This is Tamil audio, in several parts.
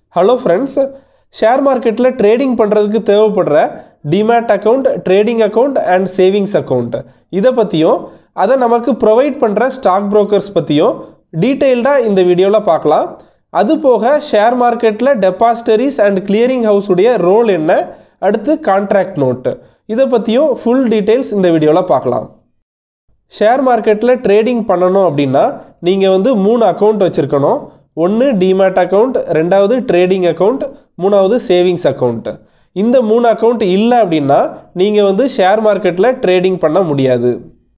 ஹலோ ஃப்ரெண்ட்ஸ் ஷேர் மார்க்கெட்டில் ட்ரேடிங் பண்ணுறதுக்கு தேவைப்படுற demat account trading account and savings account இதை பற்றியும் அதை நமக்கு ப்ரொவைட் பண்ணுற ஸ்டாக் புரோக்கர்ஸ் பற்றியும் டீட்டெயில்டாக இந்த வீடியோவில் பார்க்கலாம் அது போக ஷேர் மார்க்கெட்டில் டெபாசிட்டரிஸ் அண்ட் கிளியரிங் ஹவுஸுடைய ரோல் என்ன அடுத்து கான்ட்ராக்ட் நோட்டு இதை பற்றியும் ஃபுல் டீட்டெயில்ஸ் இந்த வீடியோவில் பார்க்கலாம் ஷேர் மார்க்கெட்டில் ட்ரேடிங் பண்ணணும் அப்படின்னா நீங்கள் வந்து மூணு அக்கௌண்ட் வச்சுருக்கணும் ஒன்று டிமேட் அக்கௌண்ட் ரெண்டாவது ட்ரேடிங் அக்கௌண்ட் மூணாவது சேவிங்ஸ் அக்கௌண்ட் இந்த மூணு அக்கௌண்ட் இல்லை அப்படின்னா நீங்கள் வந்து ஷேர் மார்க்கெட்டில் ட்ரேடிங் பண்ண முடியாது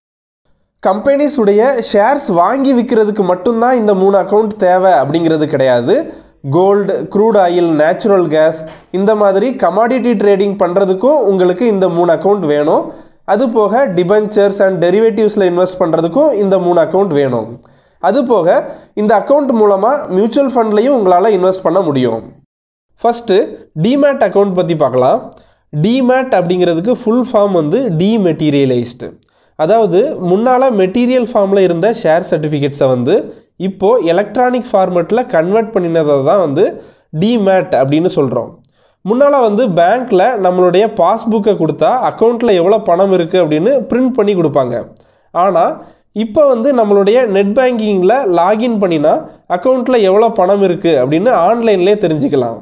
கம்பெனிஸ் உடைய ஷேர்ஸ் வாங்கி விற்கிறதுக்கு மட்டும்தான் இந்த மூணு அக்கௌண்ட் தேவை அப்படிங்கிறது கிடையாது gold crude oil natural gas இந்த மாதிரி கமாடிட்டி ட்ரேடிங் பண்ணுறதுக்கும் உங்களுக்கு இந்த மூணு அக்கௌண்ட் வேணும் அது போக டிபென்ச்சர்ஸ் அண்ட் டெரிவேட்டிவ்ஸில் இன்வெஸ்ட் பண்ணுறதுக்கும் இந்த மூணு அக்கௌண்ட் வேணும் அது போக இந்த அக்கௌண்ட் மூலமாக மியூச்சுவல் ஃபண்ட்லையும் உங்களால் இன்வெஸ்ட் பண்ண முடியும் ஃபஸ்ட்டு டிமேட் அக்கௌண்ட் பற்றி பார்க்கலாம் டிமேட் அப்படிங்கிறதுக்கு ஃபுல் ஃபார்ம் வந்து டிமெட்டீரியலைஸ்டு அதாவது முன்னால் மெட்டீரியல் ஃபார்மில் இருந்த ஷேர் சர்டிஃபிகேட்ஸை வந்து இப்போது எலக்ட்ரானிக் ஃபார்மேட்டில் கன்வெர்ட் பண்ணினதை தான் வந்து டிமேட் அப்படின்னு சொல்கிறோம் முன்னால் வந்து பேங்க்கில் நம்மளுடைய பாஸ்புக்கை கொடுத்தா அக்கௌண்ட்டில் எவ்வளோ பணம் இருக்குது அப்படின்னு பிரிண்ட் பண்ணி கொடுப்பாங்க ஆனால் இப்போ வந்து நம்மளுடைய நெட் பேங்கிங்கில் லாகின் பண்ணினா அக்கௌண்ட்டில் எவ்வளோ பணம் இருக்குது அப்படின்னு ஆன்லைன்லேயே தெரிஞ்சுக்கலாம்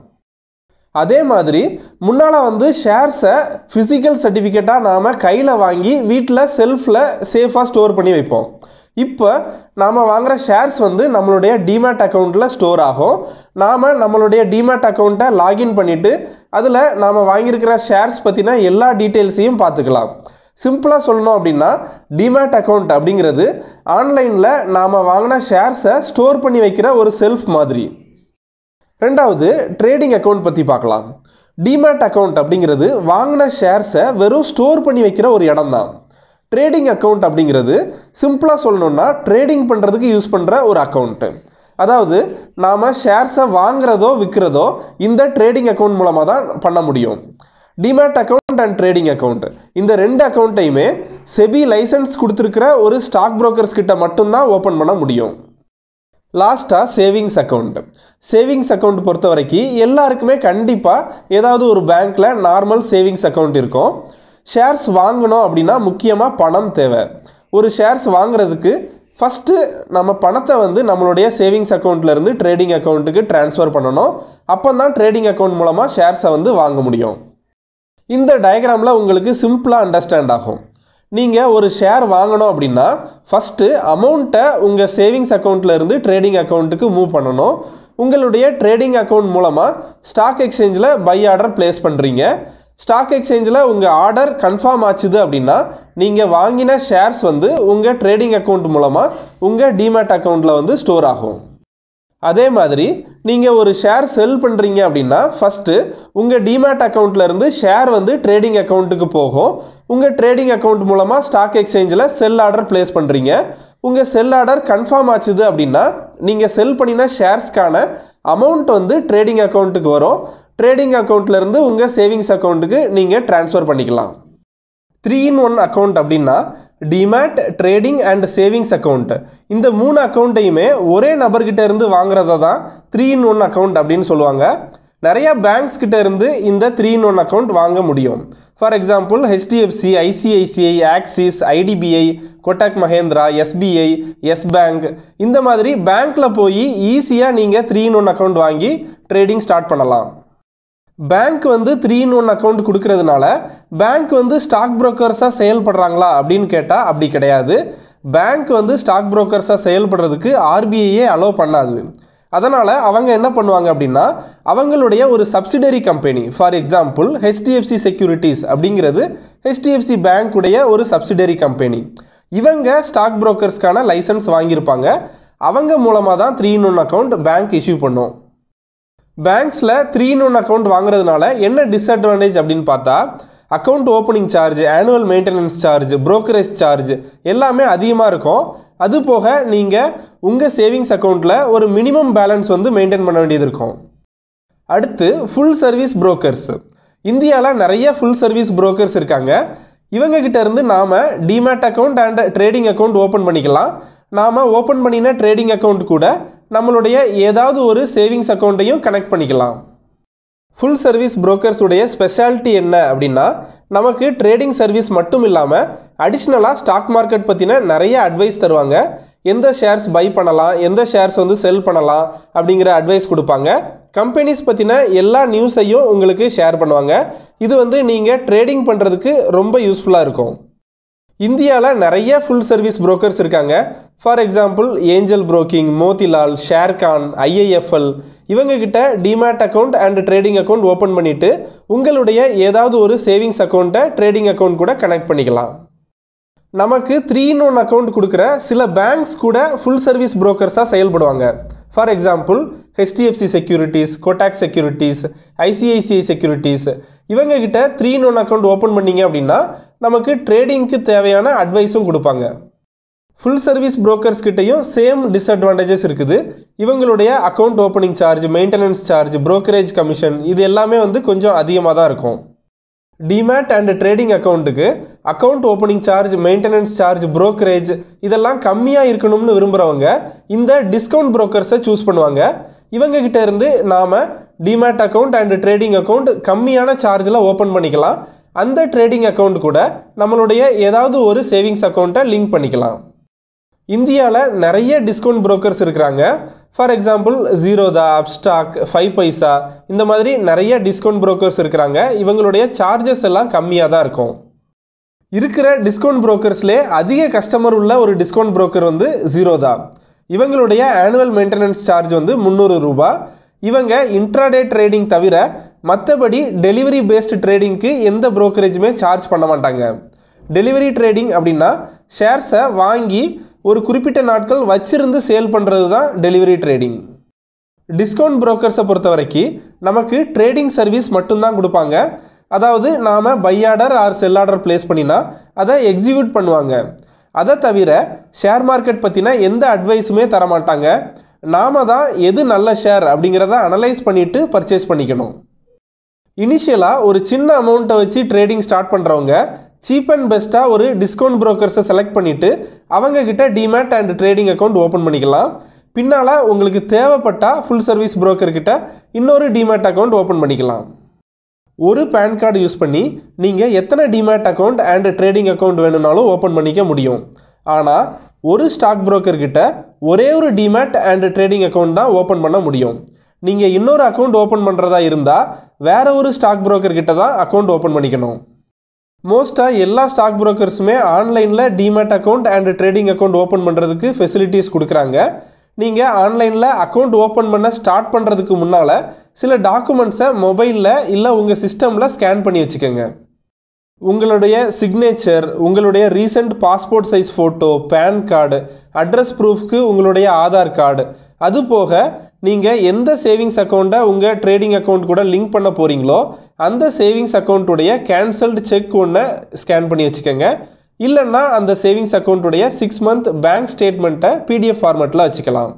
அதே மாதிரி முன்னால் வந்து ஷேர்ஸை ஃபிசிக்கல் சர்டிஃபிகேட்டாக நாம் கையில் வாங்கி வீட்டில் செல்ஃபில் சேஃபாக ஸ்டோர் பண்ணி வைப்போம் இப்போ நாம் வாங்குகிற ஷேர்ஸ் வந்து நம்மளுடைய டிமேட் அக்கௌண்ட்டில் ஸ்டோர் ஆகும் நாம் நம்மளுடைய டிமேட் அக்கௌண்ட்டை லாகின் பண்ணிவிட்டு அதில் நாம் வாங்கியிருக்கிற ஷேர்ஸ் பற்றின எல்லா டீட்டெயில்ஸையும் பார்த்துக்கலாம் சிம்பிளாக சொல்லணும் அப்படின்னா டிமேட் அக்கௌண்ட் அப்படிங்கிறது ஆன்லைனில் நாம் வாங்கின ஷேர்ஸை ஸ்டோர் பண்ணி வைக்கிற ஒரு செல்ஃப் மாதிரி ரெண்டாவது ட்ரேடிங் அக்கௌண்ட் பற்றி பார்க்கலாம் டிமேட் அக்கௌண்ட் அப்படிங்கிறது வாங்கின ஷேர்ஸை வெறும் ஸ்டோர் பண்ணி வைக்கிற ஒரு இடம் தான் ட்ரேடிங் அக்கௌண்ட் அப்படிங்கிறது சிம்பிளாக சொல்லணுன்னா ட்ரேடிங் பண்ணுறதுக்கு யூஸ் பண்ணுற ஒரு அக்கௌண்ட்டு அதாவது நாம் ஷேர்ஸை வாங்குறதோ விற்கிறதோ இந்த ட்ரேடிங் அக்கௌண்ட் மூலமாக தான் பண்ண முடியும் demat account and trading account இந்த ரெண்டு அக்கௌண்ட்டையுமே செபி லைசன்ஸ் கொடுத்துருக்கிற ஒரு ஸ்டாக் புரோக்கர்ஸ் கிட்ட மட்டும்தான் ஓப்பன் பண்ண முடியும் லாஸ்ட்டாக சேவிங்ஸ் அக்கௌண்ட் சேவிங்ஸ் அக்கௌண்ட் பொறுத்த வரைக்கும் எல்லாருக்குமே கண்டிப்பாக ஏதாவது ஒரு பேங்க்கில் நார்மல் சேவிங்ஸ் அக்கௌண்ட் இருக்கும் ஷேர்ஸ் வாங்கணும் அப்படின்னா முக்கியமாக பணம் தேவை ஒரு ஷேர்ஸ் வாங்குறதுக்கு ஃபஸ்ட்டு நம்ம பணத்தை வந்து நம்மளுடைய சேவிங்ஸ் அக்கௌண்ட்லேருந்து ட்ரேடிங் அக்கௌண்ட்டுக்கு ட்ரான்ஸ்ஃபர் பண்ணணும் அப்போ தான் ட்ரேடிங் அக்கௌண்ட் மூலமாக ஷேர்ஸை வந்து வாங்க முடியும் இந்த டயக்ராமில் உங்களுக்கு சிம்பிளாக அண்டர்ஸ்டாண்ட் ஆகும் நீங்கள் ஒரு ஷேர் வாங்கணும் அப்படின்னா ஃபஸ்ட்டு அமௌண்ட்டை உங்கள் சேவிங்ஸ் அக்கௌண்ட்லேருந்து ட்ரேடிங் அக்கௌண்ட்டுக்கு மூவ் பண்ணணும் உங்களுடைய ட்ரேடிங் அக்கௌண்ட் மூலமாக ஸ்டாக் எக்ஸ்சேஞ்சில் பை ஆர்டர் ப்ளேஸ் பண்ணுறீங்க ஸ்டாக் எக்ஸ்சேஞ்சில் உங்கள் ஆர்டர் கன்ஃபார்ம் ஆச்சுது அப்படின்னா நீங்கள் வாங்கின ஷேர்ஸ் வந்து உங்கள் ட்ரேடிங் அக்கௌண்ட் மூலமாக உங்கள் டிமேட் அக்கௌண்ட்டில் வந்து ஸ்டோர் ஆகும் அதே மாதிரி நீங்கள் ஒரு ஷேர் செல் பண்ணுறீங்க அப்படின்னா ஃபஸ்ட்டு உங்கள் டிமேட் அக்கௌண்ட்லேருந்து ஷேர் வந்து ட்ரேடிங் அக்கௌண்ட்டுக்கு போகும் உங்கள் ட்ரேடிங் அக்கௌண்ட் மூலமாக ஸ்டாக் எக்ஸ்சேஞ்சில் செல் ஆர்டர் ப்ளேஸ் பண்ணுறீங்க உங்கள் செல் ஆர்டர் கன்ஃபார்ம் ஆச்சுது அப்படின்னா நீங்கள் செல் பண்ணின ஷேர்ஸ்க்கான அமௌண்ட் வந்து ட்ரேடிங் அக்கௌண்ட்டுக்கு வரும் ட்ரேடிங் அக்கௌண்ட்லேருந்து உங்கள் சேவிங்ஸ் அக்கௌண்ட்டுக்கு நீங்கள் ட்ரான்ஸ்ஃபர் பண்ணிக்கலாம் த்ரீ இன் ஒன் அக்கௌண்ட் அப்படின்னா demat trading and savings account இந்த மூணு அக்கௌண்ட்டையுமே ஒரே நபர்கிட்ட இருந்து வாங்குறத தான் த்ரீ இன் ஒன் அக்கௌண்ட் அப்படின்னு சொல்லுவாங்க நிறைய பேங்க்ஸ் கிட்ட இருந்து இந்த த்ரீ இன் ஒன் அக்கௌண்ட் வாங்க முடியும் for example HDFC ICICI Axis IDBI Kotak Mahindra SBI Yes Bank இந்த மாதிரி பேங்க்கில் போய் ஈஸியாக நீங்கள் த்ரீ இன் ஒன் அக்கௌண்ட் வாங்கி ட்ரேடிங் ஸ்டார்ட் பண்ணலாம் பேங்க் வந்து த்ரீ இன் ஒன் அக்கௌண்ட் கொடுக்கறதுனால பேங்க் வந்து ஸ்டாக் புரோக்கர்ஸாக செயல்படுறாங்களா அப்படின்னு கேட்டால் அப்படி கிடையாது பேங்க் வந்து ஸ்டாக் புரோக்கர்ஸாக செயல்படுறதுக்கு ஆர்பிஐயே அலோவ் பண்ணாது அதனால் அவங்க என்ன பண்ணுவாங்க அப்படின்னா அவங்களுடைய ஒரு subsidiary company for example HDFC securities அப்படிங்கிறது ஹெச்டிஎஃப்சி பேங்க்குடைய ஒரு சப்சிடரி கம்பெனி இவங்க ஸ்டாக் புரோக்கர்ஸ்க்கான லைசன்ஸ் வாங்கியிருப்பாங்க அவங்க மூலமாக தான் three in one account bank issue பண்ணும் பேங்க்ஸில் த்ரீ இன் ஒன் அக்கௌண்ட் வாங்குறதுனால என்ன டிஸ்அட்வான்டேஜ் அப்படின்னு பார்த்தா account opening charge annual maintenance charge brokerage charge எல்லாமே அதிகமாக இருக்கும் அது போக நீங்கள் உங்கள் சேவிங்ஸ் அக்கௌண்ட்டில் ஒரு மினிமம் பேலன்ஸ் வந்து மெயின்டைன் பண்ண வேண்டியது இருக்கும் அடுத்து ஃபுல் சர்வீஸ் புரோக்கர்ஸ் இந்தியாவில் நிறைய ஃபுல் சர்வீஸ் புரோக்கர்ஸ் இருக்காங்க இவங்க கிட்ட இருந்து நாம் demat account and trading account open பண்ணிக்கலாம் நாம் ஓப்பன் பண்ணின ட்ரேடிங் அக்கௌண்ட் கூட நம்மளுடைய ஏதாவது ஒரு சேவிங்ஸ் அக்கௌண்ட்டையும் கனெக்ட் பண்ணிக்கலாம் ஃபுல் சர்வீஸ் புரோக்கர்ஸ் உடைய ஸ்பெஷாலிட்டி என்ன அப்படின்னா நமக்கு ட்ரேடிங் சர்வீஸ் மட்டும் இல்லாமல் அடிஷ்னலாக ஸ்டாக் மார்க்கெட் பற்றின நிறைய அட்வைஸ் தருவாங்க எந்த ஷேர்ஸ் பை பண்ணலாம் எந்த ஷேர்ஸ் வந்து செல் பண்ணலாம் அப்படிங்கிற அட்வைஸ் கொடுப்பாங்க கம்பெனிஸ் பற்றின எல்லா நியூஸையும் உங்களுக்கு ஷேர் பண்ணுவாங்க இது வந்து நீங்கள் ட்ரேடிங் பண்ணுறதுக்கு ரொம்ப யூஸ்ஃபுல்லாக இருக்கும் இந்தியாவில் நிறைய ஃபுல் சர்வீஸ் புரோக்கர்ஸ் இருக்காங்க for example Angel Broking Motilal Sharekhan IIFL இவங்க கிட்ட demat account and trading account open பண்ணிவிட்டு உங்களுடைய ஏதாவது ஒரு சேவிங்ஸ் அக்கௌண்ட்டை ட்ரேடிங் அக்கௌண்ட் கூட கனெக்ட் பண்ணிக்கலாம் நமக்கு த்ரீ இன் ஒன் அக்கௌண்ட் கொடுக்குற சில பேங்க்ஸ் கூட ஃபுல் சர்வீஸ் புரோக்கர்ஸாக செயல்படுவாங்க for example HDFC securities Kotak securities ICICI securities இவங்க கிட்ட three in one account open பண்ணீங்க அப்படின்னா நமக்கு ட்ரேடிங்க்கு தேவையான அட்வைஸும் கொடுப்பாங்க ஃபுல் சர்வீஸ் புரோக்கர்ஸ் கிட்டேயும் சேம் டிஸ்அட்வான்டேஜஸ் இருக்குது இவங்களுடைய account opening charge maintenance charge brokerage commission இது எல்லாமே வந்து கொஞ்சம் அதிகமாக தான் இருக்கும் டிமேட் அண்ட் ட்ரேடிங் அக்கௌண்ட்டுக்கு account opening charge maintenance charge brokerage இதெல்லாம் கம்மியாக இருக்கணும்னு விரும்புகிறவங்க இந்த டிஸ்கவுண்ட் புரோக்கர்ஸை சூஸ் பண்ணுவாங்க இவங்க கிட்ட இருந்து நாம் demat account and trading account கம்மியான சார்ஜில் ஓப்பன் பண்ணிக்கலாம் அந்த ட்ரேடிங் அக்கௌண்ட் கூட நம்மளுடைய ஏதாவது ஒரு சேவிங்ஸ் அக்கௌண்ட்டை லிங்க் பண்ணிக்கலாம் இந்தியாவில் நிறைய டிஸ்கவுண்ட் புரோக்கர்ஸ் இருக்கிறாங்க for example Zerodha Upstox five paisa இந்த மாதிரி நிறைய டிஸ்கவுண்ட் புரோக்கர்ஸ் இருக்கிறாங்க இவங்களுடைய சார்ஜஸ் எல்லாம் கம்மியாக தான் இருக்கும் இருக்கிற டிஸ்கவுண்ட் புரோக்கர்ஸ்லேயே அதிக கஸ்டமர் உள்ள ஒரு டிஸ்கவுண்ட் புரோக்கர் வந்து ஜீரோதா இவங்களுடைய ஆனுவல் மெயின்டெனன்ஸ் சார்ஜ் வந்து முந்நூறு ரூபாய் இவங்க இன்ட்ராடே ட்ரேடிங் தவிர மற்றபடி டெலிவரி பேஸ்டு ட்ரேடிங்க்கு எந்த brokerage-மே சார்ஜ் பண்ண மாட்டாங்க டெலிவரி ட்ரேடிங் அப்படின்னா ஷேர்ஸை வாங்கி ஒரு குறிப்பிட்ட நாட்கள் வச்சிருந்து சேல் பண்ணுறது தான் டெலிவரி ட்ரேடிங் டிஸ்கவுண்ட் புரோக்கர்ஸை பொறுத்த வரைக்கும் நமக்கு ட்ரேடிங் சர்வீஸ் மட்டும்தான் கொடுப்பாங்க அதாவது நாம் buy order or sell order place பண்ணினா அதை எக்ஸிக்யூட் பண்ணுவாங்க அதை தவிர ஷேர் மார்க்கெட் பற்றின எந்த அட்வைஸுமே தர மாட்டாங்க நாம தான் எது நல்ல ஷேர் அப்படிங்கிறத அனலைஸ் பண்ணிவிட்டு பர்ச்சேஸ் பண்ணிக்கணும் இனிஷியலாக ஒரு சின்ன அமௌண்ட்டை வச்சு ட்ரேடிங் ஸ்டார்ட் பண்ணுறவங்க சீப் அண்ட் பெஸ்ட்டாக ஒரு டிஸ்கவுண்ட் புரோக்கர்ஸை செலக்ட் பண்ணிவிட்டு அவங்கக்கிட்ட demat and trading account open பண்ணிக்கலாம் பின்னால் உங்களுக்கு தேவைப்பட்டால் ஃபுல் சர்வீஸ் கிட்ட இன்னொரு டிமேட் அக்கௌண்ட் ஓப்பன் பண்ணிக்கலாம் ஒரு பேன் கார்டு யூஸ் பண்ணி நீங்கள் எத்தனை demat account and trading account வேணும்னாலும் ஓப்பன் பண்ணிக்க முடியும் ஆனால் ஒரு ஸ்டாக் கிட்ட ஒரே ஒரு டிமேட் அண்ட் ட்ரேடிங் அக்கௌண்ட் தான் ஓப்பன் பண்ண முடியும் நீங்கள் இன்னொரு அக்கௌண்ட் ஓப்பன் பண்ணுறதா இருந்தால் வேற ஒரு ஸ்டாக் கிட்ட தான் அக்கௌண்ட் ஓப்பன் பண்ணிக்கணும் மோஸ்ட்டாக எல்லா ஸ்டாக் புரோக்கர்ஸுமே ஆன்லைனில் demat account and trading account open பண்ணுறதுக்கு ஃபெசிலிட்டிஸ் கொடுக்குறாங்க நீங்கள் ஆன்லைனில் அக்கௌண்ட் ஓப்பன் பண்ண ஸ்டார்ட் பண்ணுறதுக்கு முன்னால் சில டாக்குமெண்ட்ஸை மொபைலில் இல்லை உங்கள் சிஸ்டமில் ஸ்கேன் பண்ணி வச்சுக்கோங்க உங்களுடைய சிக்னேச்சர் உங்களுடைய recent passport size photo PAN card address ப்ரூஃப்க்கு உங்களுடைய ஆதார் கார்டு அது போக நீங்கள் எந்த சேவிங்ஸ் அக்கௌண்ட்டை உங்கள் ட்ரேடிங் அக்கௌண்ட் கூட லிங்க் பண்ண போகிறீங்களோ அந்த சேவிங்ஸ் அக்கௌண்ட்டுடைய கேன்சல்டு செக் ஒன்று ஸ்கேன் பண்ணி வச்சுக்கோங்க இல்லைன்னா அந்த சேவிங்ஸ் அக்கௌண்ட்டுடைய சிக்ஸ் மந்த் பேங்க் ஸ்டேட்மெண்ட்டை பிடிஎஃப் ஃபார்மேட்டில் வச்சுக்கலாம்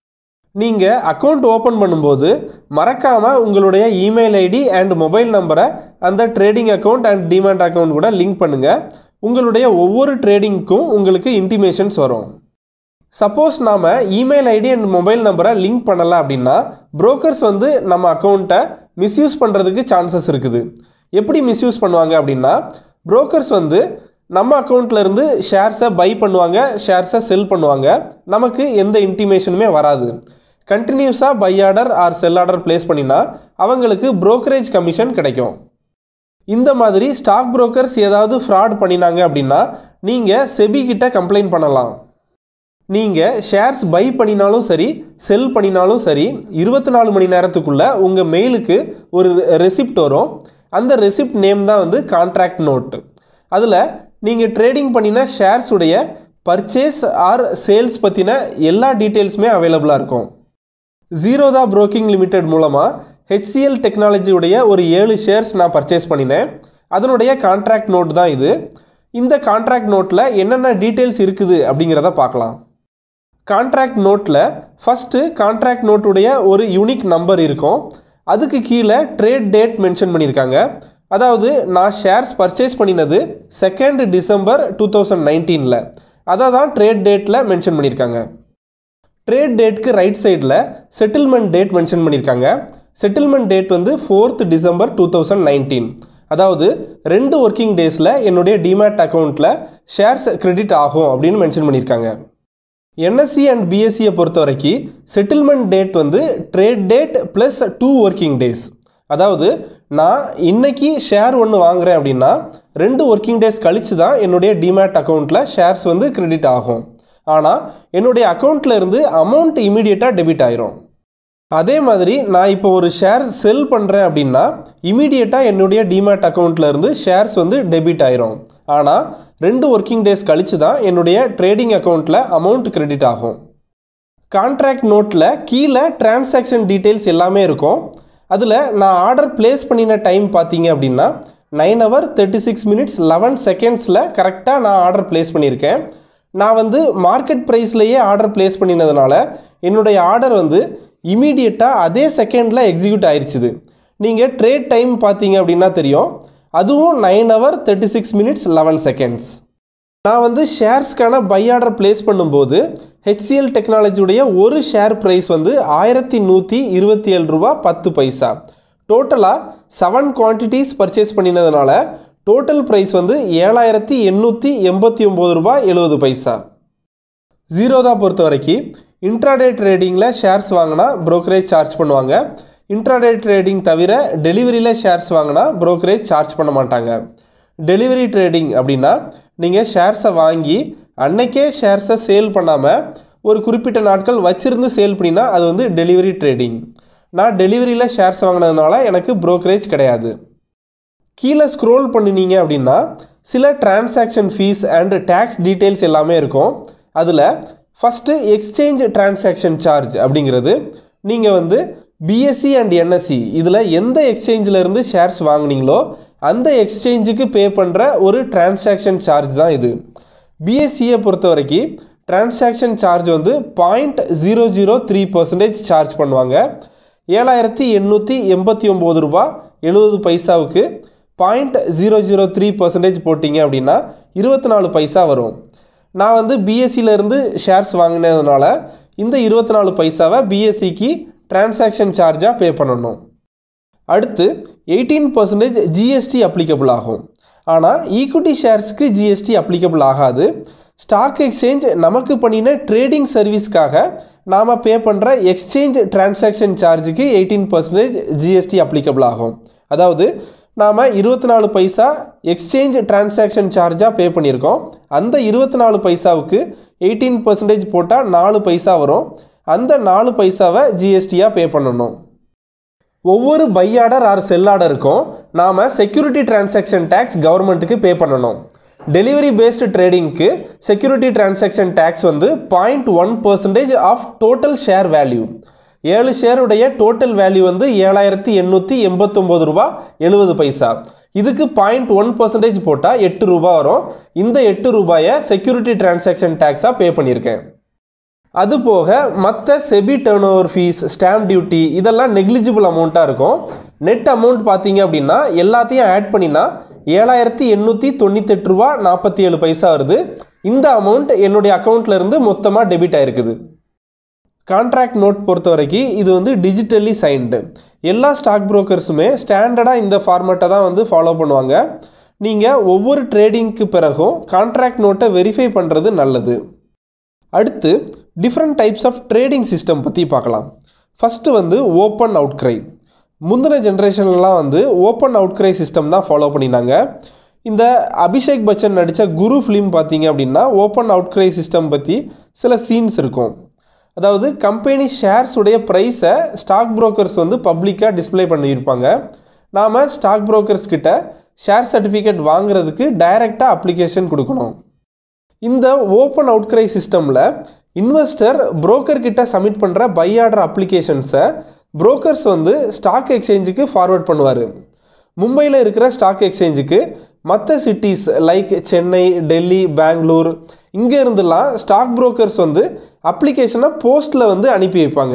நீங்கள் அக்கௌண்ட் ஓப்பன் பண்ணும்போது மறக்காமல் உங்களுடைய இமெயில் ஐடி அண்ட் மொபைல் நம்பரை அந்த trading account and demat account கூட லிங்க் பண்ணுங்கள் உங்களுடைய ஒவ்வொரு ட்ரேடிங்க்கும் உங்களுக்கு இன்டிமேஷன்ஸ் வரும் சப்போஸ் நாம் இமெயில் ஐடி அண்ட் மொபைல் நம்பரை லிங்க் பண்ணலை அப்படின்னா புரோக்கர்ஸ் வந்து நம்ம அக்கௌண்ட்டை மிஸ்யூஸ் பண்ணுறதுக்கு சான்சஸ் இருக்குது எப்படி மிஸ்யூஸ் பண்ணுவாங்க அப்படின்னா புரோக்கர்ஸ் வந்து நம்ம அக்கௌண்ட்ல இருந்து ஷேர்ஸை பை பண்ணுவாங்க ஷேர்ஸை செல் பண்ணுவாங்க நமக்கு எந்த இன்டிமேஷனுமே வராது கண்டினியூஸாக buy order or sell order place பண்ணினா அவங்களுக்கு brokerage கமிஷன் கிடைக்கும் இந்த மாதிரி ஸ்டாக் புரோக்கர்ஸ் ஏதாவது ஃப்ராட் பண்ணினாங்க அப்படின்னா நீங்கள் செபி கிட்ட கம்ப்ளைண்ட் பண்ணலாம் நீங்கள் ஷேர்ஸ் பை பண்ணினாலும் சரி செல் பண்ணினாலும் சரி இருபத்தி நாலு மணி நேரத்துக்குள்ளே உங்கள் மெயிலுக்கு ஒரு ரெசிப்ட் வரும் அந்த ரெசிப்ட் நேம் தான் வந்து கான்ட்ராக்ட் நோட் அதில் நீங்கள் ட்ரேடிங் பண்ணின ஷேர்ஸ் உடைய பர்ச்சேஸ் ஆர் சேல்ஸ் பற்றின எல்லா டீட்டெயில்ஸுமே அவைலபிளாக இருக்கும் ஜீரோதா புரோக்கிங் லிமிடெட் மூலமாக ஹெச்சிஎல் டெக்னாலஜியுடைய ஒரு ஏழு ஷேர்ஸ் நான் பர்ச்சேஸ் பண்ணினேன் அதனுடைய கான்ட்ராக்ட் நோட் தான் இது இந்த கான்ட்ராக்ட் நோட்டில் என்னென்ன டீட்டெயில்ஸ் இருக்குது அப்படிங்கிறத பார்க்கலாம் கான்ட்ராக்ட் நோட்டில் ஃபஸ்ட்டு கான்ட்ராக்ட் நோட்டுடைய ஒரு யூனிக் நம்பர் இருக்கும் அதுக்கு கீழே ட்ரேட் டேட் மென்ஷன் பண்ணியிருக்காங்க அதாவது நான் ஷேர்ஸ் பர்ச்சேஸ் பண்ணினது செகண்ட் டிசம்பர் டூ தௌசண்ட் நைன்டீனில் அதை தான் ட்ரேட் டேட்டில் மென்ஷன் பண்ணியிருக்காங்க ட்ரேட் டேட்க்கு ரைட் சைடில் செட்டில்மெண்ட் டேட் மென்ஷன் பண்ணியிருக்காங்க செட்டில்மெண்ட் டேட் வந்து fourth December two thousand nineteen அதாவது ரெண்டு ஒர்க்கிங் டேஸில் என்னுடைய டிமேட் அக்கௌண்ட்டில் ஷேர்ஸ் கிரெடிட் ஆகும் அப்படின்னு மென்ஷன் பண்ணியிருக்காங்க என்எஸ்சி அண்ட் பிஎஸ்சியை பொறுத்த வரைக்கும் செட்டில்மெண்ட் டேட் வந்து trade date plus two working days அதாவது நான் இன்னைக்கு ஷேர் ஒன்று வாங்குறேன் அப்படின்னா ரெண்டு ஒர்க்கிங் டேஸ் கழித்து தான் என்னுடைய டிமேட் அக்கௌண்ட்டில் ஷேர்ஸ் வந்து கிரெடிட் ஆகும் ஆனால் என்னுடைய அக்கௌண்ட்டில் இருந்து அமௌண்ட் இமீடியட்டாக டெபிட் ஆயிரும் அதே மாதிரி நான் இப்போ ஒரு ஷேர் செல் பண்ணுறேன் அப்படின்னா இமீடியட்டாக என்னுடைய டிமேட் அக்கௌண்ட்டில் இருந்து ஷேர்ஸ் வந்து டெபிட் ஆயிரும் ஆனால் ரெண்டு ஒர்க்கிங் டேஸ் கழித்து தான் என்னுடைய ட்ரேடிங் அக்கௌண்ட்டில் அமௌண்ட் கிரெடிட் ஆகும் கான்ட்ராக்ட் நோட்டில் கீழே டிரான்சாக்ஷன் டீட்டெயில்ஸ் எல்லாமே இருக்கும் அதில் நான் ஆர்டர் ப்ளேஸ் பண்ணின டைம் பார்த்தீங்க அப்படின்னா nine hour thirty six minutes eleven செகண்ட்ஸில் கரெக்டாக நான் ஆர்டர் ப்ளேஸ் பண்ணியிருக்கேன் நான் வந்து மார்க்கெட் ப்ரைஸ்லேயே ஆர்டர் ப்ளேஸ் பண்ணினதுனால என்னுடைய ஆர்டர் வந்து இமீடியட்டாக அதே செகண்டில் எக்ஸிக்யூட் ஆயிடுச்சுது நீங்கள் ட்ரேட் டைம் பார்த்தீங்க அப்படின்னா தெரியும் அதுவும் nine hour thirty six minutes eleven seconds நான் வந்து ஷேர்ஸ்க்கான பை ஆர்டர் ப்ளேஸ் பண்ணும்போது ஹெச்சிஎல் டெக்னாலஜியுடைய ஒரு ஷேர் ப்ரைஸ் வந்து ஆயிரத்தி நூற்றி இருபத்தி ஏழு ரூபா பத்து பைசா டோட்டலாக செவன் குவான்டிட்டிஸ் பர்ச்சேஸ் பண்ணினதுனால டோட்டல் ப்ரைஸ் வந்து ஏழாயிரத்தி எண்ணூற்றி எண்பத்தி ஒம்பது ரூபா எழுபது பைசா ஜீரோதா பொறுத்த வரைக்கும் இன்ட்ராடே ட்ரேடிங்கில் ஷேர்ஸ் வாங்கினா brokerage சார்ஜ் பண்ணுவாங்க இன்ட்ராடே ட்ரேடிங் தவிர டெலிவரியில் ஷேர்ஸ் வாங்கினா brokerage சார்ஜ் பண்ண மாட்டாங்க டெலிவரி ட்ரேடிங் அப்படின்னா நீங்கள் ஷேர்ஸை வாங்கி அன்னைக்கே ஷேர்ஸை சேல் பண்ணாமல் ஒரு குறிப்பிட்ட நாட்கள் வச்சிருந்து சேல் பண்ணினா அது வந்து டெலிவரி ட்ரேடிங் நான் டெலிவரியில் ஷேர்ஸ் வாங்கினதுனால எனக்கு brokerage கிடையாது கீழே ஸ்க்ரோல் பண்ணினீங்க அப்படின்னா சில transaction fees and tax details எல்லாமே இருக்கும் அதில் ஃபஸ்ட்டு எக்ஸ்சேஞ்ச் டிரான்சாக்ஷன் சார்ஜ் அப்படிங்கிறது நீங்கள் வந்து பிஎஸ்சி அண்ட் என்எஸ்சி இதில் எந்த எக்ஸ்சேஞ்சில் இருந்து ஷேர்ஸ் வாங்குனீங்களோ அந்த எக்ஸ்சேஞ்சுக்கு பே பண்ணுற ஒரு டிரான்சாக்ஷன் சார்ஜ் தான் இது பிஎஸ்சியை பொறுத்த வரைக்கும் டிரான்சாக்ஷன் சார்ஜ் வந்து point zero zero three percentage charge பண்ணுவாங்க ஏழாயிரத்தி எண்ணூற்றி எண்பத்தி ஒம்பது ரூபா எழுபது பைசாவுக்கு point zero zero three percentage போட்டிங்க அப்படின்னா இருபத்தி நாலு பைசா வரும் நான் வந்து பிஎஸ்சியிலேருந்து ஷேர்ஸ் வாங்கினதுனால இந்த இருபத்தி நாலு பைசாவை பிஎஸ்சிக்கு டிரான்சாக்ஷன் சார்ஜாக பே பண்ணணும் அடுத்து எயிட்டீன் பர்சன்டேஜ் ஜிஎஸ்டி அப்ளிகபிள் ஆகும் ஆனால் ஈக்விட்டி ஷேர்ஸ்க்கு ஜிஎஸ்டி அப்ளிகபிள் ஆகாது ஸ்டாக் எக்ஸ்சேஞ்ச் நமக்கு பண்ணின ட்ரேடிங் சர்வீஸ்க்காக நாம் பே பண்ணுற எக்ஸ்சேஞ்ச் டிரான்சாக்ஷன் சார்ஜுக்கு எயிட்டீன் பர்சன்டேஜ் ஜிஎஸ்டி அப்ளிகபிள் ஆகும் அதாவது நாம் இருபத்தி நாலு பைசா எக்ஸ்சேஞ்ச் டிரான்சாக்ஷன் சார்ஜாக பே பண்ணியிருக்கோம் அந்த இருபத்தி நாலு பைசாவுக்கு எயிட்டீன் பர்சன்டேஜ் போட்டால் நாலு பைசா வரும் அந்த நாலு பைசாவை ஜிஎஸ்டியாக பே பண்ணணும் ஒவ்வொரு பை ஆர்டர் ஆர் செல் ஆர்டருக்கும் நாம் செக்யூரிட்டி டிரான்சாக்ஷன் டேக்ஸ் கவர்மெண்ட்டுக்கு பே பண்ணணும் டெலிவரி பேஸ்டு ட்ரேடிங்க்கு செக்யூரிட்டி டிரான்சாக்ஷன் டேக்ஸ் வந்து point one percentage of total share value ஏழு ஷேருடைய டோட்டல் வேல்யூ வந்து ஏழாயிரத்தி எண்ணூற்றி எண்பத்தொம்போது ரூபா எழுபது பைசா இதுக்கு பாயிண்ட் ஒன் பர்சன்டேஜ் போட்டால் எட்டு ரூபா வரும் இந்த எட்டு ரூபாயை செக்யூரிட்டி டிரான்சாக்ஷன் டேக்ஸாக பே பண்ணியிருக்கேன் அது போக மற்ற SEBI turn over fees stamp duty இதெல்லாம் நெக்லிஜிபிள் அமௌண்ட்டாக இருக்கும் நெட் அமௌண்ட் பார்த்தீங்க அப்படின்னா எல்லாத்தையும் ஆட் பண்ணினா ஏழாயிரத்தி எண்ணூற்றி தொண்ணூத்தெட்டு ரூபா நாற்பத்தி ஏழு பைசா வருது இந்த அமௌண்ட் என்னுடைய அக்கௌண்ட்ல இருந்து மொத்தமாக டெபிட் ஆயிருக்குது கான்ட்ராக்ட் நோட் பொறுத்த வரைக்கும் இது வந்து டிஜிட்டலி சைன்டு எல்லா ஸ்டாக் புரோக்கர்ஸுமே ஸ்டாண்டர்டாக இந்த ஃபார்மேட்டை தான் வந்து ஃபாலோ பண்ணுவாங்க நீங்கள் ஒவ்வொரு ட்ரேடிங்க்கு பிறகும் கான்ட்ராக்ட் நோட்டை வெரிஃபை பண்ணுறது நல்லது அடுத்து different types of trading system பற்றி பார்க்கலாம் ஃபஸ்ட்டு வந்து ஓப்பன் அவுட்க்ரை முந்தின ஜென்ரேஷன்லலாம் வந்து ஓப்பன் அவுட்க்ரை சிஸ்டம் தான் ஃபாலோ பண்ணினாங்க இந்த அபிஷேக் பச்சன் நடித்த குரு ஃபிலிம் பார்த்தீங்க அப்படின்னா ஓப்பன் அவுட்க்ரை சிஸ்டம் பற்றி சில சீன்ஸ் இருக்கும் அதாவது கம்பெனி ஷேர்ஸ் உடைய ப்ரைஸை ஸ்டாக் புரோக்கர்ஸ் வந்து பப்ளிக்காக டிஸ்ப்ளே பண்ணியிருப்பாங்க நாம் ஸ்டாக் புரோக்கர்ஸ் கிட்ட ஷேர் சர்டிஃபிகேட் வாங்குறதுக்கு டைரெக்டாக அப்ளிகேஷன் கொடுக்கணும் இந்த ஓப்பன் அவுட்க்ரை சிஸ்டமில் இன்வெஸ்டர் புரோக்கர் கிட்ட சப்மிட் பண்ணுற பை ஆர்டர் அப்ளிகேஷன்ஸை புரோக்கர்ஸ் வந்து ஸ்டாக் எக்ஸ்சேஞ்சுக்கு ஃபார்வர்ட் பண்ணுவார் மும்பையில் இருக்கிற ஸ்டாக் எக்ஸ்சேஞ்சுக்கு மற்ற சிட்டிஸ் லைக் சென்னை டெல்லி பெங்களூர் இங்கே இருந்துலாம் ஸ்டாக் புரோக்கர்ஸ் வந்து அப்ளிகேஷனை போஸ்ட்டில் வந்து அனுப்பி வைப்பாங்க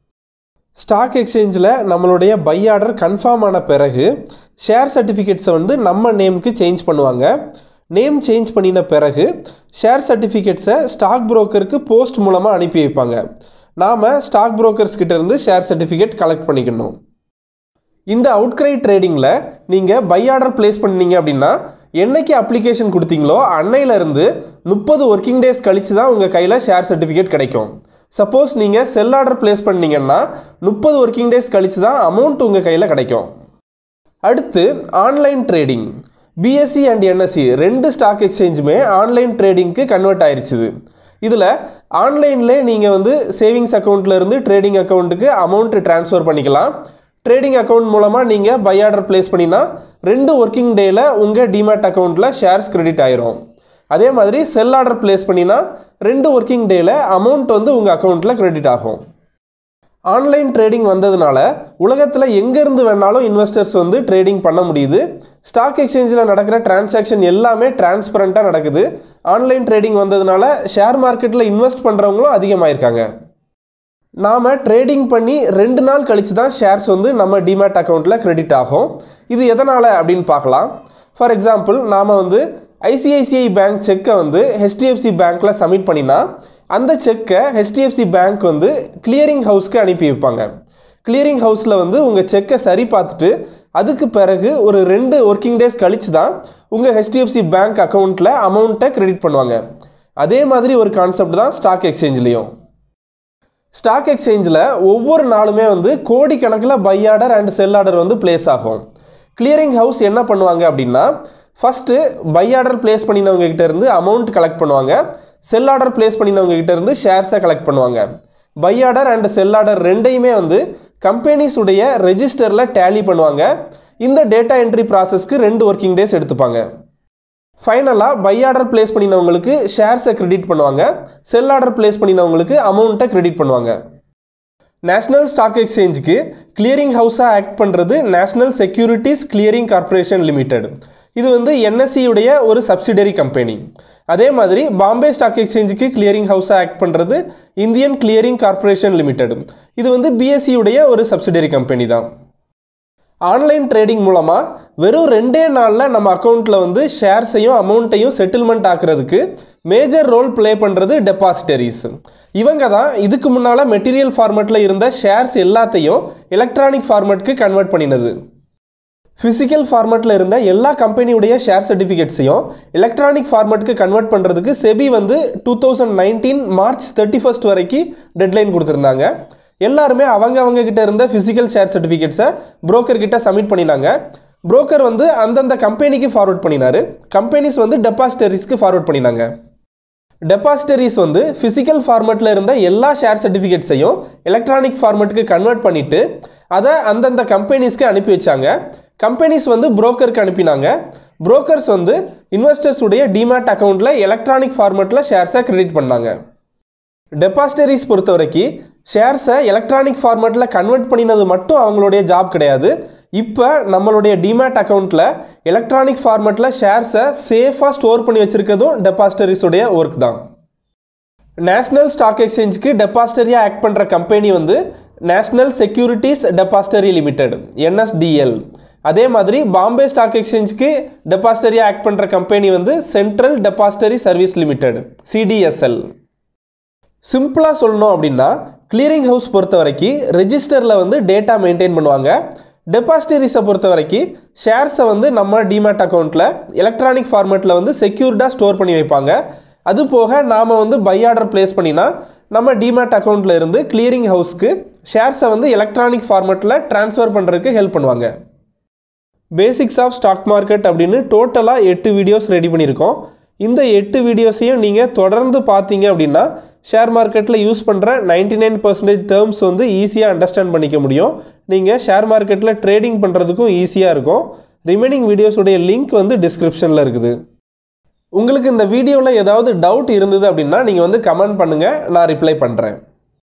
ஸ்டாக் எக்ஸ்சேஞ்சில் நம்மளுடைய பை ஆர்டர் கன்ஃபார்ம் ஆன பிறகு ஷேர் சர்டிஃபிகேட்ஸை வந்து நம்ம நேமுக்கு சேஞ்ச் பண்ணுவாங்க நேம் சேஞ்ச் பண்ணின பிறகு ஷேர் சர்டிஃபிகேட்ஸை ஸ்டாக் புரோக்கருக்கு போஸ்ட் மூலமாக அனுப்பி வைப்பாங்க நாம் ஸ்டாக் புரோக்கர்ஸ் கிட்ட இருந்து ஷேர் சர்டிஃபிகேட் கலெக்ட் பண்ணிக்கணும் இந்த அவுட்கிரை ட்ரேடிங்கில் நீங்கள் பை ஆர்டர் ப்ளேஸ் பண்ணீங்க அப்படின்னா என்னைக்கு அப்ளிகேஷன் கொடுத்தீங்களோ அன்னையிலேருந்து முப்பது ஒர்க்கிங் டேஸ் கழித்து தான் உங்கள் கையில் ஷேர் சர்டிஃபிகேட் கிடைக்கும் சப்போஸ் நீங்கள் செல் ஆர்டர் ப்ளேஸ் பண்ணீங்கன்னா முப்பது ஒர்க்கிங் டேஸ் கழித்து தான் அமௌண்ட் உங்கள் கையில் கிடைக்கும் அடுத்து online trading BSE and NSE ரெண்டு ஸ்டாக் எக்ஸ்சேஞ்சுமே ஆன்லைன் ட்ரேடிங்க்கு கன்வெர்ட் ஆயிருச்சுது இதில் ஆன்லைன்லேயே நீங்கள் வந்து சேவிங்ஸ் அக்கௌண்ட்லேருந்து ட்ரேடிங் அக்கௌண்ட்டுக்கு அமௌண்ட் ட்ரான்ஸ்ஃபர் பண்ணிக்கலாம் ட்ரேடிங் அக்கௌண்ட் மூலமாக நீங்கள் பை ஆர்டர் ப்ளேஸ் பண்ணினா ரெண்டு ஒர்க்கிங் டேயில் உங்கள் டிமேட் அக்கௌண்ட்டில் ஷேர்ஸ் கிரெடிட் ஆயிரும் அதே மாதிரி செல் ஆர்டர் ப்ளேஸ் பண்ணினா ரெண்டு ஒர்க்கிங் டேயில் அமௌண்ட் வந்து உங்கள் அக்கௌண்ட்டில் கிரெடிட் ஆகும் ஆன்லைன் ட்ரேடிங் வந்ததுனால உலகத்தில் எங்கேருந்து வேணாலும் இன்வெஸ்டர்ஸ் வந்து ட்ரேடிங் பண்ண முடியுது ஸ்டாக் எக்ஸ்சேஞ்சில் நடக்கிற டிரான்சாக்ஷன் எல்லாமே டிரான்ஸ்பரண்ட்டாக நடக்குது ஆன்லைன் ட்ரேடிங் வந்ததுனால ஷேர் மார்க்கெட்டில் இன்வெஸ்ட் பண்ணுறவங்களும் அதிகமாயிருக்காங்க நாம் ட்ரேடிங் பண்ணி ரெண்டு நாள் கழித்து தான் ஷேர்ஸ் வந்து நம்ம டிமேட் அக்கௌண்ட்டில் கிரெடிட் ஆகும் இது எதனால் அப்படின்னு பார்க்கலாம் ஃபார் எக்ஸாம்பிள் நாம் வந்து ஐசிஐசிஐ பேங்க் செக்கை வந்து ஹெச்டிஎஃப்சி பேங்க்கில் சப்மிட் பண்ணினா அந்த செக்கை ஹெச்டிஎஃப்சி பேங்க் வந்து கிளியரிங் ஹவுஸ்க்கு அனுப்பி வைப்பாங்க கிளியரிங் ஹவுஸில் வந்து உங்கள் செக்கை சரி பார்த்துட்டு அதுக்கு பிறகு ஒரு ரெண்டு ஒர்க்கிங் டேஸ் கழித்து தான் உங்கள் ஹெச்டிஎஃப்சி பேங்க் அக்கௌண்ட்டில் அமௌண்ட்டை கிரெடிட் பண்ணுவாங்க அதே மாதிரி ஒரு கான்செப்ட் தான் ஸ்டாக் எக்ஸ்சேஞ்ச்லேயும் ஸ்டாக் எக்ஸ்சேஞ்சில் ஒவ்வொரு நாளுமே வந்து கோடிக்கணக்கில் buy order and sell order வந்து பிளேஸ் ஆகும் கிளியரிங் ஹவுஸ் என்ன பண்ணுவாங்க அப்படின்னா ஃபஸ்ட்டு பை ஆர்டர் பிளேஸ் பண்ணினவங்க கிட்ட இருந்து அமௌண்ட் கலெக்ட் பண்ணுவாங்க செல் ஆர்டர் பிளேஸ் பண்ணினவங்க கிட்ட இருந்து ஷேர்ஸை கலெக்ட் பண்ணுவாங்க buy order and sell order ரெண்டையுமே வந்து கம்பெனிஸ் உடைய ரெஜிஸ்டரில் டேலி பண்ணுவாங்க இந்த டேட்டா என்ட்ரி ப்ராசஸ்க்கு ரெண்டு ஒர்க்கிங் டேஸ் எடுத்துப்பாங்க ஃபைனலாக பை ஆர்டர் பிளேஸ் பண்ணினவங்களுக்கு ஷேர்ஸை கிரெடிட் பண்ணுவாங்க செல் ஆர்டர் பிளேஸ் பண்ணினவங்களுக்கு அமௌண்ட்டை கிரெடிட் பண்ணுவாங்க நேஷனல் ஸ்டாக் எக்ஸ்சேஞ்சுக்கு கிளியரிங் ஹவுஸாக ஆக்ட் பண்ணுறது national securities clearing corporation limited இது வந்து NSE உடைய ஒரு சப்சிடரி கம்பெனி அதே மாதிரி பாம்பே ஸ்டாக் எக்ஸ்சேஞ்சுக்கு கிளியரிங் ஹவுஸாக ஆக்ட் பண்ணுறது இந்தியன் கிளியரிங் கார்ப்பரேஷன் லிமிடெட் இது வந்து BSE உடைய ஒரு சப்சிடரி கம்பெனி தான் ஆன்லைன் ட்ரேடிங் மூலமாக வெறும் ரெண்டே நாளில் நம்ம அக்கௌண்ட்டில் வந்து ஷேர்ஸையும் அமௌண்ட்டையும் செட்டில்மெண்ட் ஆக்குறதுக்கு மேஜர் ரோல் ப்ளே பண்ணுறது டெபாசிட்டரிஸ் இவங்க தான் இதுக்கு முன்னால் மெட்டீரியல் ஃபார்மேட்டில் இருந்த ஷேர்ஸ் எல்லாத்தையும் எலக்ட்ரானிக் ஃபார்மேட்க்கு கன்வெர்ட் பண்ணினது ஃபிசிக்கல் ஃபார்மேட்டில் இருந்த எல்லா கம்பெனியுடைய ஷேர் சர்டிஃபிகேட்ஸையும் எலக்ட்ரானிக் ஃபார்மேட்டுக்கு கன்வெர்ட் பண்ணுறதுக்கு செபி வந்து two thousand nineteen March thirty first வரைக்கும் டெட்லைன் கொடுத்துருந்தாங்க எல்லாருமே அவங்க அவங்க கிட்ட இருந்த ஃபிசிக்கல் ஷேர் சர்டிஃபிகேட்ஸை புரோக்கர் கிட்ட சப்மிட் பண்ணினாங்க புரோக்கர் வந்து அந்தந்த கம்பெனிக்கு ஃபார்வர்ட் பண்ணினாரு கம்பெனிஸ் வந்து டெபாசிட்டரிஸ்க்கு ஃபார்வர்ட் பண்ணினாங்க டெபாசிட்டரிஸ் வந்து ஃபிசிக்கல் ஃபார்மேட்டில் இருந்த எல்லா ஷேர் சர்டிஃபிகேட்ஸையும் எலக்ட்ரானிக் ஃபார்மேட்டுக்கு கன்வெர்ட் பண்ணிவிட்டு அதை அந்தந்த கம்பெனிஸ்க்கு அனுப்பி வச்சாங்க கம்பெனிஸ் வந்து புரோக்கருக்கு அனுப்பினாங்க புரோக்கர்ஸ் வந்து இன்வெஸ்டர்ஸ் உடைய டிமேட் அக்கௌண்ட்டில் எலக்ட்ரானிக் ஃபார்மேட்டில் ஷேர்ஸை கிரெடிட் பண்ணாங்க டெபாசிட்டரிஸ் பொறுத்த வரைக்கும் ஷேர்ஸை எலக்ட்ரானிக் ஃபார்மேட்டில் கன்வெர்ட் பண்ணினது மட்டும் அவங்களுடைய ஜாப் கிடையாது இப்போ நம்மளுடைய டிமேட் அக்கௌண்ட்டில் எலக்ட்ரானிக் ஃபார்மேட்டில் ஷேர்ஸை சேஃபாக ஸ்டோர் பண்ணி வச்சுருக்கிறதும் டெபாசிட்டரிஸுடைய ஒர்க் தான் நேஷ்னல் ஸ்டாக் எக்ஸ்சேஞ்சுக்கு டெபாசிட்டரியாக ஆக்ட் பண்ணுற கம்பெனி வந்து national securities depository limited NSDL அதே மாதிரி பாம்பே ஸ்டாக் எக்ஸ்சேஞ்சுக்கு டெபாசிட்டரியாக ஆக்ட் பண்ணுற கம்பெனி வந்து central depository service limited CDSL சிம்பிளாக சொல்லணும் அப்படின்னா கிளியரிங் ஹவுஸ் பொறுத்த வரைக்கும் ரெஜிஸ்டரில் வந்து டேட்டா மெயின்டைன் பண்ணுவாங்க டெபாசிட்டரிஸை பொறுத்த வரைக்கும் ஷேர்ஸை வந்து நம்ம டிமேட் அக்கௌண்ட்டில் எலக்ட்ரானிக் ஃபார்மேட்டில் வந்து செக்யூர்டாக ஸ்டோர் பண்ணி வைப்பாங்க அது போக நாம் வந்து பை ஆர்டர் ப்ளேஸ் பண்ணினா நம்ம டிமேட் அக்கௌண்ட்டில் இருந்து கிளியரிங் ஹவுஸ்க்கு ஷேர்ஸை வந்து எலக்ட்ரானிக் ஃபார்மேட்டில் ட்ரான்ஸ்ஃபர் பண்ணுறதுக்கு ஹெல்ப் பண்ணுவாங்க பேசிக்ஸ் ஆஃப் ஸ்டாக் மார்க்கெட் அப்படின்னு டோட்டலாக எட்டு வீடியோஸ் ரெடி பண்ணியிருக்கோம் இந்த எட்டு வீடியோஸையும் நீங்கள் தொடர்ந்து பார்த்தீங்க அப்படின்னா ஷேர் மார்க்கெட்டில் யூஸ் பண்ணுற நைன்டி நைன் பர்சன்டேஜ் டேர்ம்ஸ் வந்து ஈஸியாக அண்டர்ஸ்டாண்ட் பண்ணிக்க முடியும் நீங்கள் ஷேர் மார்க்கெட்டில் ட்ரேடிங் பண்ணுறதுக்கும் ஈஸியாக இருக்கும் ரிமைனிங் வீடியோஸுடைய லிங்க் வந்து டிஸ்கிரிப்ஷனில் இருக்குது உங்களுக்கு இந்த வீடியோவில் ஏதாவது டவுட் இருந்தது அப்படின்னா நீங்கள் வந்து கமெண்ட் பண்ணுங்கள் நான் ரிப்ளை பண்ணுறேன்